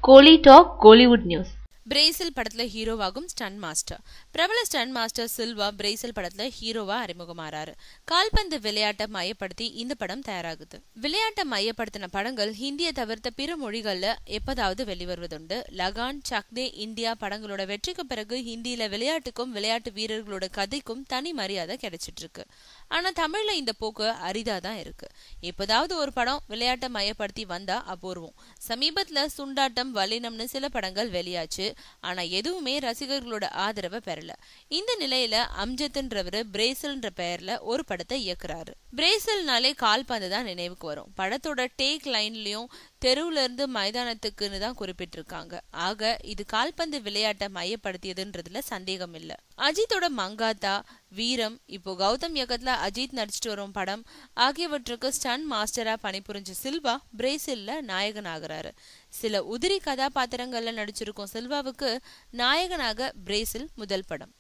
கோலி talk Kollywood news Brazil படத்துல ஹீரோவாகும் stunt master பிரபல ஸ்டன் மாஸ்டர் சில்வா பிரேசில் படத்துல ஹீரோவா அறிமுகமாறாரு கால்பந்து விளையாட்டை மையப்படுத்தி இந்த படம் தயாராகுது விளையாட்டை மையப்படுத்தின படங்கள் ஹிந்தியை தவிர்த்த பிற மொழிகள்ல எப்பதாவது வெளிவருவதுண்டு லகான் சக்தே இந்தியா படங்களோட வெற்றிக்கு பிறகு ஹிந்தியில விளையாட்டுக்கும் விளையாட்டு வீரர்களோட கதைக்கும் தனி மரியாதை கிடைச்சிட்டு இருக்கு ஆனா தமிழ்ல இந்த போக்கு அரிதா தான் இருக்கு எப்போதாவது ஒரு படம் விளையாட்டை மையப்படுத்தி வந்தா அபூர்வம் சமீபத்துல சுண்டாட்டம் வல்லினம்னு சில படங்கள் வெளியாச்சு ஆனா எதுவுமே ரசிகர்களோட ஆதரவை பெறல இந்த நிலையில அம்ஜத்ன்றவரு பிரேசில்ன்ற பெயர்ல ஒரு படத்தை இயக்குறாரு பிரேசில்னாலே கால்பந்து தான் நினைவுக்கு வரும் படத்தோட டேக் லைன்லயும் தெருவுல இருந்து மைதானத்துக்குன்னு தான் குறிப்பிட்டிருக்காங்க ஆக இது கால்பந்து விளையாட்டை மையப்படுத்தியதுன்றதுல சந்தேகம் இல்ல அஜித்தோட மங்காத்தா வீரம் இப்போ கௌதம் இயக்கத்துல அஜித் நடிச்சிட்டு வரும் படம் ஆகியவற்றுக்கு ஸ்டன் மாஸ்டரா பணிபுரிஞ்ச சில்வா பிரேசில்ல நாயகன் ஆகிறாரு சில உதிரி கதாபாத்திரங்கள்ல நடிச்சிருக்கும் சில்வாவுக்கு நாயகனாக பிரேசில் முதல் படம்